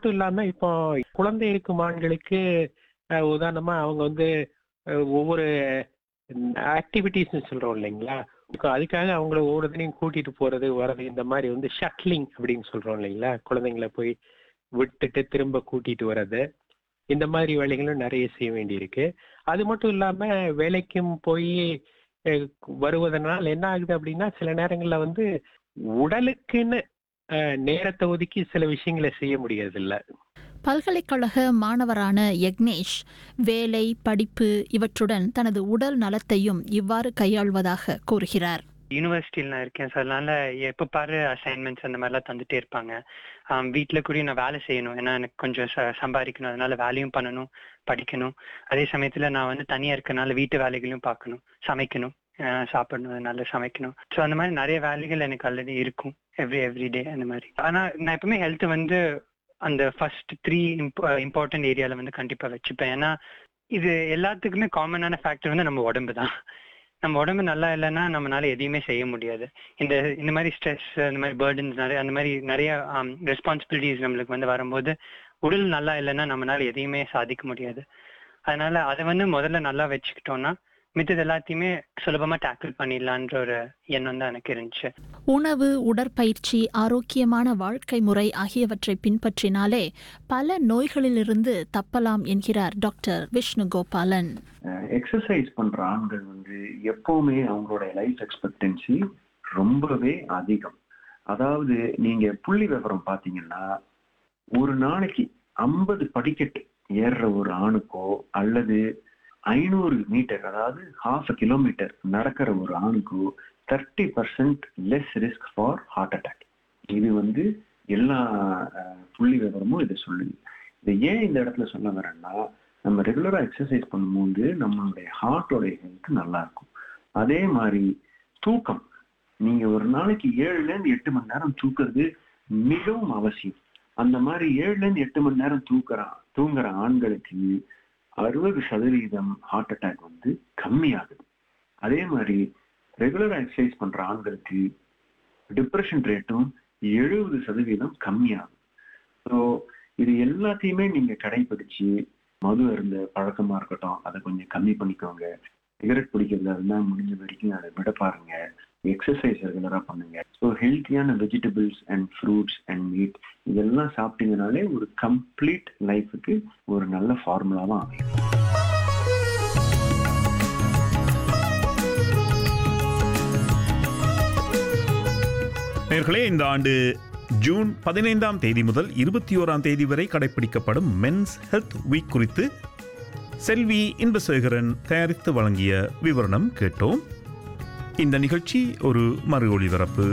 மட்டும் இல்லாம இப்போ குழந்தை இருக்கும் ஆண்களுக்கு அஹ், உதாரணமா அவங்க வந்து அஹ், ஒவ்வொரு ஆக்டிவிட்டிஸ் சொல்றோம் இல்லைங்களா இப்போ அதுக்காக அவங்கள ஒவ்வொரு இதுலையும் கூட்டிட்டு போறது வர்றது இந்த மாதிரி வந்து ஷட்லிங் அப்படின்னு சொல்றோம் இல்லைங்களா குழந்தைங்களை போய் விட்டுட்டு திரும்ப கூட்டிட்டு வர்றது இந்த மாதிரி வேலைகளும் நிறைய செய்ய வேண்டியிருக்கு அது மட்டும் இல்லாம வேலைக்கும் போய் அஹ், வருவதனால் என்ன ஆகுது அப்படின்னா சில நேரங்கள்ல வந்து உடலுக்குன்னு அஹ், நேரத்தை ஒதுக்கி சில விஷயங்களை செய்ய முடியறது இல்ல பல்கலைக்கழக மாணவரான யக்னேஷ் வேலை படிப்பு இவற்றுடன் தனது உடல் நலத்தையும் இவ்வாறு கையாள்வதாக கூறுகிறார் யூனிவர்சிட்டியில் நான் இருக்கேன் ஸோ அதனால எப்போ பாரு அசைன்மெண்ட்ஸ் அந்த மாதிரிலாம் தந்துட்டே இருப்பாங்க ஆம், வீட்ல கூட நான் வேலை செய்யணும் ஏன்னா எனக்கு கொஞ்சம் ச- சம்பாதிக்கணும் அதனால வேலையும் பண்ணணும் படிக்கணும் அதே சமயத்துல நான் வந்து தனியா இருக்கனால வீட்டு வேலைகளையும் பார்க்கணும் சமைக்கணும் அஹ், சாப்பிடணும் அதனால சமைக்கணும் ஸோ அந்த மாதிரி நிறைய வேலைகள் எனக்கு ஆல்ரெடி இருக்கும் எவ்ரி எவ்ரி டே அந்த மாதிரி ஆனா நான் எப்பவுமே ஹெல்த் வந்து அந்த ஃபர்ஸ்ட் த்ரீ இம்பார்ட்டன்ட் ஏரியால வந்து கண்டிப்பா வச்சுப்பேன் ஏன்னா இது எல்லாத்துக்குமே காமனான ஃபேக்டர் வந்து நம்ம உடம்பு தான் நம்ம உடம்பு நல்லா இல்லைன்னா நம்மளால எதையுமே செய்ய முடியாது இந்த இந்த மாதிரி ஸ்ட்ரெஸ் இந்த மாதிரி பேர்டன்ஸ் நிறைய அந்த மாதிரி நிறைய ரெஸ்பான்சிபிலிட்டிஸ் நம்மளுக்கு வந்து வரும்போது உடல் நல்லா இல்லைன்னா நம்மளால எதையுமே சாதிக்க முடியாது அதனால அதை வந்து முதல்ல நல்லா வச்சுக்கிட்டோம்னா மித்தது எல்லாத்தையுமே சுலபமா டேக்கிள் பண்ணிடலான்ற ஒரு எண்ணம் தான் எனக்கு இருந்துச்சு உணவு உடற்பயிற்சி ஆரோக்கியமான வாழ்க்கை முறை ஆகியவற்றை பின்பற்றினாலே பல நோய்களிலிருந்து தப்பலாம் என்கிறார் டாக்டர் விஷ்ணு கோபாலன் எக்ஸசைஸ் பண்ற ஆண்கள் வந்து எப்பவுமே அவங்களோட லைஃப் எக்ஸ்பெக்டன்சி ரொம்பவே அதிகம் அதாவது நீங்க புள்ளி விவரம் பாத்தீங்கன்னா ஒரு நாளைக்கு ஐம்பது படிக்கட்டு ஏறுற ஒரு ஆணுக்கோ அல்லது ஐநூறு மீட்டர் அதாவது ஹாஃப் கிலோமீட்டர் நடக்கிற ஒரு ஆணுக்கோ thirty percent less risk for heart attack இது வந்து எல்லா அஹ், புள்ளி விவரமும் இதை சொல்லுது இதை ஏன் இந்த இடத்துல சொல்ல வரேன்னா நம்ம ரெகுலரா எக்ஸசைஸ் பண்ணும்போது நம்மளுடைய ஹார்ட்டோட ஹெல்த் நல்லா இருக்கும் அதே மாதிரி தூக்கம் நீங்க ஒரு நாளைக்கு ஏழுல இருந்து எட்டு மணி நேரம் தூக்குறது மிகவும் அவசியம் அந்த மாதிரி ஏழுல இருந்து எட்டு மணி நேரம் தூக்குற தூங்குற ஆண்களுக்கு அறுபது சதவீதம் ஹார்ட் அட்டாக் வந்து கம்மியாகுது அதே மாதிரி ரெகுலரா எக்ஸசைஸ் பண்ற ஆண்களுக்கு டிப்ரெஷன் ரேட்டும் எழுபது சதவீதம் கம்மியாகும் ஸோ இது எல்லாத்தையுமே நீங்க கடைபிடிச்சு மது அருந்த பழக்கமா இருக்கட்டும் அதை கொஞ்சம் கம்மி பண்ணிக்கோங்க சிகரெட் பிடிக்கிறதா இருந்தா முடிஞ்ச வரைக்கும் அதை விட பாருங்க எக்ஸசைஸ் ரெகுலரா பண்ணுங்க ஸோ ஹெல்த்தியான vegetables and fruits and meat இதெல்லாம் சாப்பிட்டீங்கனாலே ஒரு கம்ப்ளீட் லைஃபுக்கு ஒரு நல்ல ஃபார்முலாவா அமையும் நேர்களே இந்த ஆண்டு ஜூன் பதினைந்தாம் தேதி முதல் இருபத்தி ஓராம் தேதி வரை கடைபிடிக்கப்படும் மென்ஸ் ஹெல்த் வீக் குறித்து செல்வி இன்பசேகரன் தயாரித்து வழங்கிய விவரணம் கேட்டோம் இந்த நிகழ்ச்சி ஒரு மறு ஒளிபரப்பு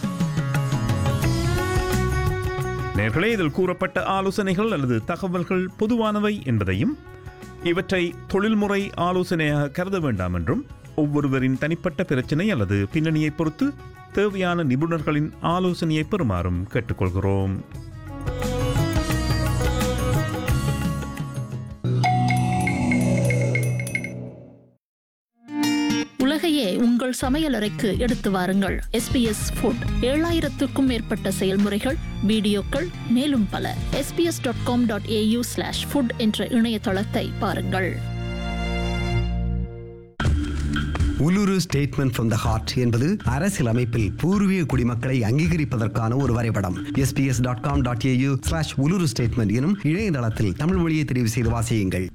நேர்களே இதில் கூறப்பட்ட ஆலோசனைகள் அல்லது தகவல்கள் பொதுவானவை என்பதையும் இவற்றை தொழில்முறை ஆலோசனையாக கருத வேண்டாம் என்றும் ஒவ்வொருவரின் தனிப்பட்ட பிரச்சனை அல்லது பின்னணியை பொறுத்து தேவையான நிபுணர்களின் ஆலோசனையை பெறுமாறும் கேட்டுக்கொள்கிறோம் உலகையே உங்கள் சமையலறைக்கு எடுத்து வாருங்கள் எஸ்பிஎஸ் ஃபுட் ஏழாயிரத்துக்கும் மேற்பட்ட செயல்முறைகள் வீடியோக்கள் மேலும் பல SBS dot com dot AU slash food என்ற இணையதளத்தை பாருங்கள் Uluru statement from the heart என்பது அரசியல் அமைப்பில் பூர்வீக குடிமக்களை அங்கீகரிப்பதற்கான ஒரு வரைபடம் SBS dot com dot AU slash Uluru statement எனும் இணையதளத்தில் தமிழ் மொழியை தெரிவு செய்து வாசியுங்கள்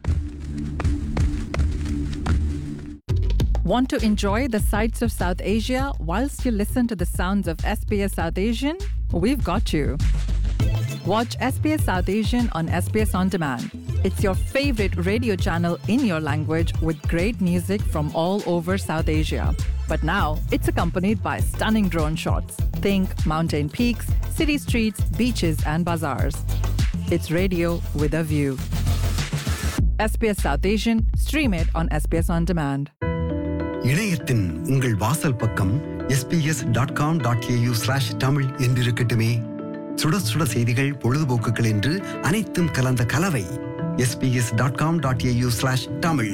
Want to enjoy the sights of South Asia whilst you listen to the sounds of SBS South Asian? We've got you. Watch SBS South Asian on SBS On Demand. It's your favorite radio channel in your language with great music from all over South Asia. But now it's accompanied by stunning drone shots. Think mountain peaks, city streets, beaches, and bazaars. It's radio with a view. SBS South Asian, stream it on SBS On Demand. இணையத்தின் உங்கள் வாசல் பக்கம் SBS dot com dot AU slash Tamil என்றிருக்கட்டுமே சுட சுட செய்திகள் பொழுதுபோக்குகள் என்று அனைத்தும் கலந்த கலவை SBS dot com dot AU slash Tamil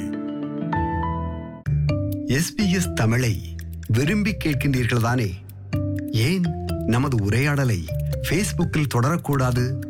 SBS தமிழை விரும்பி கேட்கின்றீர்கள் தானே ஏன் நமது உரையாடலை ஃபேஸ்புக்கில் தொடரக்கூடாது